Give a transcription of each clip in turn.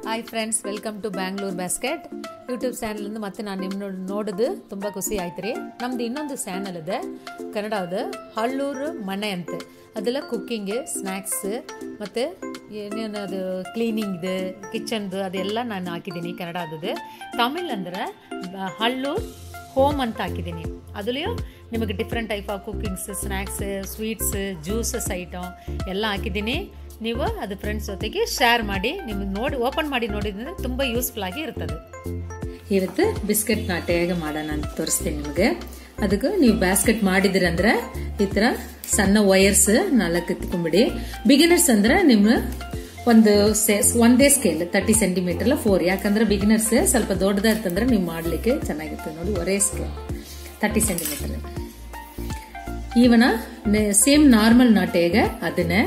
hi friends welcome to Bangalore basket YouTube ಚಾನಲಿಂದ ಮತ್ತೆ ನಾನು ನಿಮ್ಮ ನೋಡೋದು ತುಂಬ ಖುಷಿ ಆಯ್ತು ರೀ ನಮ್ದು ಇನ್ನೊಂದು ಚಾನಲ್ ಇದೆ ಕನ್ನಡದ ಹಳ್ಳೂರು ಮನೆ ಅಂತ ಅದೆಲ್ಲ ಕುಕ್ಕಿಂಗ್ ಸ್ನ್ಯಾಕ್ಸ್ ಮತ್ತು ಏನೇನು ಅದು ಕ್ಲೀನಿಂಗ್ದು ಕಿಚನ್ದು ಅದೆಲ್ಲ ನಾನು ಹಾಕಿದ್ದೀನಿ ಕನ್ನಡದ್ದು ತಮಿಳ್ ಅಂದ್ರೆ ಬ- ಹಳ್ಳೂರ್ ಹೋಮ್ ಅಂತ ಹಾಕಿದ್ದೀನಿ ಅದರಲ್ಲಿಯೂ ನಿಮಗೆ different type of cookings snacks sweets juices item ಎಲ್ಲ ಹಾಕಿದ್ದೀನಿ ನೀವು ಅದು ಫ್ರೆಂಡ್ಸ್ ಜೊತೆಗೆ ಶೇರ್ ಮಾಡಿ ನಿಮಗೆ ನೋಡಿ ಓಪನ್ ಮಾಡಿ ನೋಡಿದ್ರೆ ತುಂಬ ಯೂಸ್ಫುಲ್ ಆಗಿ ಇರ್ತದೆ ಇವತ್ತು ಬಿಸ್ಕೆಟ್ ನಾಟೆ ಹೇಗೆ ಮಾಡೋಣ ಅಂತ ತೋರಿಸ್ತೀನಿ ನಿಮಗೆ ಅದಕ್ಕೆ ನೀವು ಬ್ಯಾಸ್ಕೆಟ್ ಮಾಡಿದಿರಂದ್ರೆ ಈ ತರ ಸಣ್ಣ ವೈರ್ಸ್ ನಾಲ್ಕು ಎತ್ಕೊಂಡ್ಬಿಡಿ ಬಿಗಿನರ್ಸ್ ಅಂದ್ರೆ ನಿಮ್ಮ ಒಂದು ಸೆ- ಒಂದೇ ಸ್ಕೇಲ್ ತರ್ಟಿ ಸೆಂಟಿಮೀಟರ್ ಫೋರ್ ಯಾಕಂದ್ರೆ ಬಿಗಿನರ್ಸ್ ಸ್ವಲ್ಪ ದೊಡ್ಡದಾಯ್ತಂದ್ರೆ ನೀವು ಮಾಡ್ಲಿಕ್ಕೆ ಚೆನ್ನಾಗಿರ್ತದೆ ನೋಡಿ ಒರೇ ಸ್ಕೇಲ್ ತರ್ಟಿ ಸೆಂಟಿಮೀಟರ್ ಇವನ ಸೇಮ್ ನಾರ್ಮಲ್ ನಾಟೆಗೆ ಅದನ್ನೇ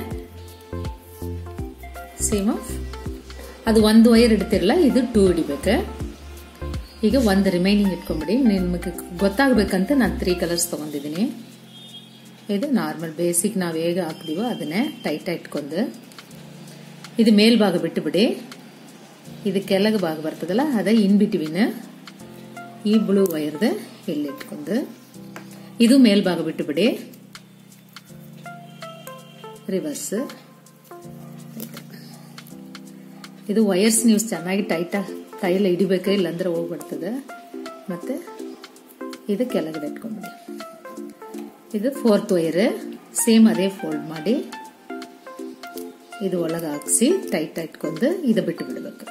ಸೇಮ್ ಆಫ್ ಅದು ಒಂದು ವೈರ್ ಇಡ್ತಿರಲ್ಲ ಇದು ಟೂ ಹಿಡಿಬೇಕು ಈಗ ಒಂದು ರಿಮೈನಿಂಗ್ ಇಟ್ಕೊಂಬಿಡಿ ನಿಮಗೆ ಗೊತ್ತಾಗಬೇಕಂತ ನಾನು ತ್ರೀ ಕಲರ್ಸ್ ತೊಗೊಂಡಿದ್ದೀನಿ ಇದು ನಾರ್ಮಲ್ ಬೇಸಿಕ್ ನಾವು ಹೇಗೆ ಹಾಕ್ತೀವೋ ಅದನ್ನೇ ಟೈಟ್ ಇಟ್ಕೊಂಡು ಇದು ಮೇಲ್ಭಾಗ ಬಿಟ್ಟುಬಿಡಿ ಇದು ಕೆಳಗೆ ಭಾಗ ಬರ್ತದಲ್ಲ ಅದ ಇನ್ ಬಿಟ್ವೀನ್ ಈ ಬ್ಲೂ ವೈರ್ದು ಇಲ್ಲಿ ಇಟ್ಕೊಂಡು ಇದು ಮೇಲ್ಭಾಗ ಬಿಟ್ಟುಬಿಡಿ ರಿವರ್ಸ್ ಇದು ವಯರ್ಸ್ ನೀವು ಚೆನ್ನಾಗಿ ಟೈಟ್ ಕೈಯಲ್ಲಿ ಹಿಡಿಬೇಕು ಇಲ್ಲಾಂದ್ರೆ ಹೋಗ್ಬಿಡ್ತದೆ ಮತ್ತೆ ಇದು ಕೆಳಗಡೆ ಇಟ್ಕೊಂಡ್ಬಿಡಿ ಇದು ಫೋರ್ತ್ ವೈರ್ ಸೇಮ್ ಅದೇ ಫೋಲ್ಡ್ ಮಾಡಿ ಇದು ಒಳಗೆ ಹಾಕ್ಸಿ ಟೈಟ್ ಇಟ್ಕೊಂಡು ಇದು ಬಿಟ್ಟು ಬಿಡಬೇಕು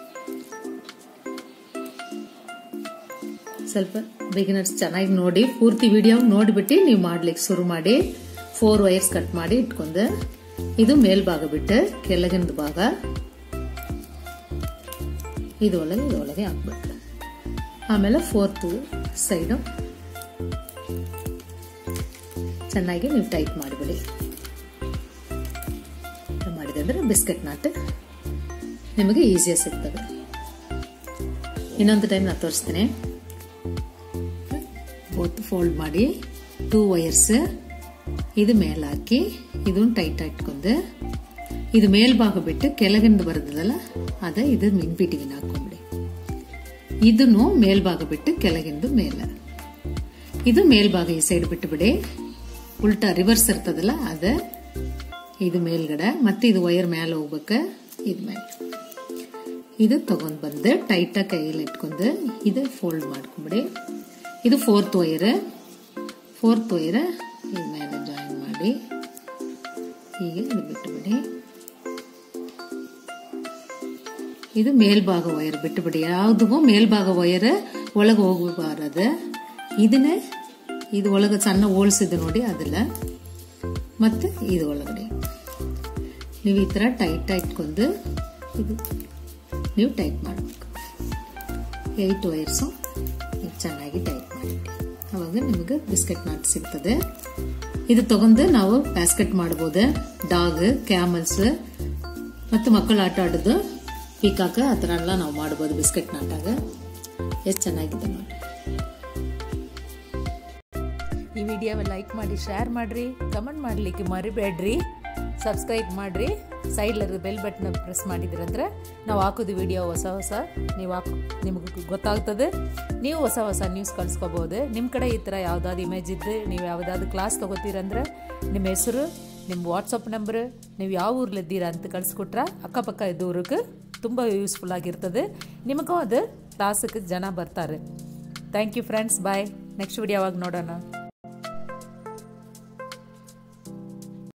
ಸ್ವಲ್ಪ ಬಿಗಿನರ್ಸ್ ಚೆನ್ನಾಗಿ ನೋಡಿ ಪೂರ್ತಿ ವಿಡಿಯೋ ನೋಡಿಬಿಟ್ಟು ನೀವು ಮಾಡ್ಲಿಕ್ಕೆ ಶುರು ಮಾಡಿ ಫೋರ್ ವೈರ್ಸ್ ಕಟ್ ಮಾಡಿ ಇಟ್ಕೊಂಡು ಇದು ಮೇಲ್ಭಾಗ ಬಿಟ್ಟು ಕೆಳಗಿನ ಭಾಗ ಇದೊಳಗೆ ಇದೊಳಗೆ ಹಾಕ್ಬೇಕು ಆಮೇಲೆ ಫೋರ್ತ್ ಸೈಡು ಚೆನ್ನಾಗಿ ನೀವು ಟೈಟ್ ಮಾಡಿಬಿಡಿ ಮಾಡಿದಂದ್ರೆ ಬಿಸ್ಕೆಟ್ ನಾಟ್ ನಿಮಗೆ ಈಸಿಯಾಗಿ ಸಿಗ್ತದೆ ಇನ್ನೊಂದು ಟೈಮ್ ನಾನು ತೋರಿಸ್ತೇನೆ ಬೋತ್ ಫೋಲ್ಡ್ ಮಾಡಿ ಟೂ ವೈರ್ಸ್ ಇದು ಮೇಲೆ ಹಾಕಿ ಇದನ್ನು ಟೈಟ್ ಇಟ್ಕೊಂಡು ಇದು ಮೇಲ್ಭಾಗ ಬಿಟ್ಟು ಕೆಳಗಿಂದ ಬರೋದಲ್ಲ ಅದ ಇದು ಮಿನ್ಪಿಟಿಗಿನ ಹಾಕೊಂಬಿಡಿ ಇದನ್ನು ಮೇಲ್ಭಾಗ ಬಿಟ್ಟು ಕೆಳಗಿಂದ ಮೇಲೆ ಇದು ಮೇಲ್ಭಾಗ ಈ ಸೈಡ್ ಬಿಟ್ಟು ಬಿಡಿ ಉಲ್ಟಾ ರಿವರ್ಸ್ ಇರ್ತದಲ್ಲ ಅದ ಇದು ಮೇಲ್ಗಡೆ ಮತ್ತೆ ಇದು ವೈರ್ ಮೇಲೆ ಹೋಗ್ಬೇಕು ಇದು ಮೇಲೆ ಇದು ತಗೊಂಡ್ ಬಂದು ಟೈಟಾಗಿ ಕೈಯಲ್ಲಿ ಇಟ್ಕೊಂಡು ಇದು ಫೋಲ್ಡ್ ಮಾಡ್ಕೊಂಬಿಡಿ ಇದು ಫೋರ್ತ್ ವೈರ್ ಫೋರ್ತ್ ವೈರ್ ಇದು ಮೇಲೆ ಜಾಯಿನ್ ಮಾಡಿ ಹೀಗೆ ಇದು ಬಿಟ್ಟುಬಿಡಿ ಇದು ಮೇಲ್ಭಾಗ ವೈರ್ ಬಿಟ್ಟುಬಿಡಿ ಯಾವುದಿಗೂ ಮೇಲ್ಭಾಗ ವೈರ್ ಒಳಗೆ ಹೋಗಬಾರದು ಇದನ್ನೇ ಇದು ಒಳಗೆ ಸಣ್ಣ ಹೋಲ್ಸಿದ್ದು ನೋಡಿ ಅದೆಲ್ಲ ಮತ್ತೆ ಇದು ಒಳಗಡೆ ನೀವು ಈ ಥರ ಟೈಟ್ ಇಟ್ಕೊಂಡು ಇದು ನೀವು ಟೈಟ್ ಮಾಡಬೇಕು ಏಯ್ಟ್ ವೈರ್ಸು ಚೆನ್ನಾಗಿ ಟೈಟ್ ಮಾಡಿಬಿಡಿ ಅವಾಗ ನಿಮಗೆ ಬಿಸ್ಕೆಟ್ ನಾಟ್ ಸಿಗ್ತದೆ ಇದು ತಗೊಂಡು ನಾವು ಬ್ಯಾಸ್ಕೆಟ್ ಮಾಡ್ಬೋದು ಡಾಗ್ ಕ್ಯಾಮಲ್ಸ್ ಮತ್ತು ಮಕ್ಕಳು ಆಟ ಆಡೋದು ಪೀಕಾಕ ಆ ಥರ ಎಲ್ಲ ನಾವು ಮಾಡ್ಬೋದು ಬಿಸ್ಕೆಟ್ ನಾಟಾಗ ಎಷ್ಟು ಚೆನ್ನಾಗಿದೆ ನೋಡಿ ಈ ವಿಡಿಯೋ ಲೈಕ್ ಮಾಡಿ ಶೇರ್ ಮಾಡಿರಿ ಕಮೆಂಟ್ ಮಾಡಲಿಕ್ಕೆ ಮರಿಬೇಡ್ರಿ ಸಬ್ಸ್ಕ್ರೈಬ್ ಮಾಡಿರಿ ಸೈಡ್ಲಿರೋ ಬೆಲ್ ಬಟನ್ ಪ್ರೆಸ್ ಮಾಡಿದ್ರಂದ್ರೆ ನಾವು ಹಾಕೋದು ವಿಡಿಯೋ ಹೊಸ ಹೊಸ ನೀವು ಹಾಕ್ ನಿಮಗೆ ಗೊತ್ತಾಗ್ತದೆ ನೀವು ಹೊಸ ಹೊಸ ನ್ಯೂಸ್ ಕಳ್ಸ್ಕೋಬೋದು ನಿಮ್ಮ ಕಡೆ ಈ ಥರ ಯಾವುದಾದ್ರು ಇಮೇಜ್ ಇದ್ದು ನೀವು ಯಾವುದಾದ್ರು ಕ್ಲಾಸ್ ತೊಗೋತೀರಂದ್ರೆ ನಿಮ್ಮ ಹೆಸರು ನಿಮ್ಮ ವಾಟ್ಸಪ್ ನಂಬರ್ ನೀವು ಯಾವ ಊರ್ಲಿದ್ದೀರಾ ಅಂತ ಕಳಿಸ್ಕೊಟ್ರೆ ಅಕ್ಕಪಕ್ಕ ಇದ್ದವ್ರಿಗೆ ತುಂಬ ಯೂಸ್ಫುಲ್ ಆಗಿರ್ತದೆ ನಿಮಗೂ ಅದು ಕ್ಲಾಸಿಗೆ ಜನ ಬರ್ತಾರೆ thank you friends bye next ವಿಡಿಯೋವಾಗ ನೋಡೋಣ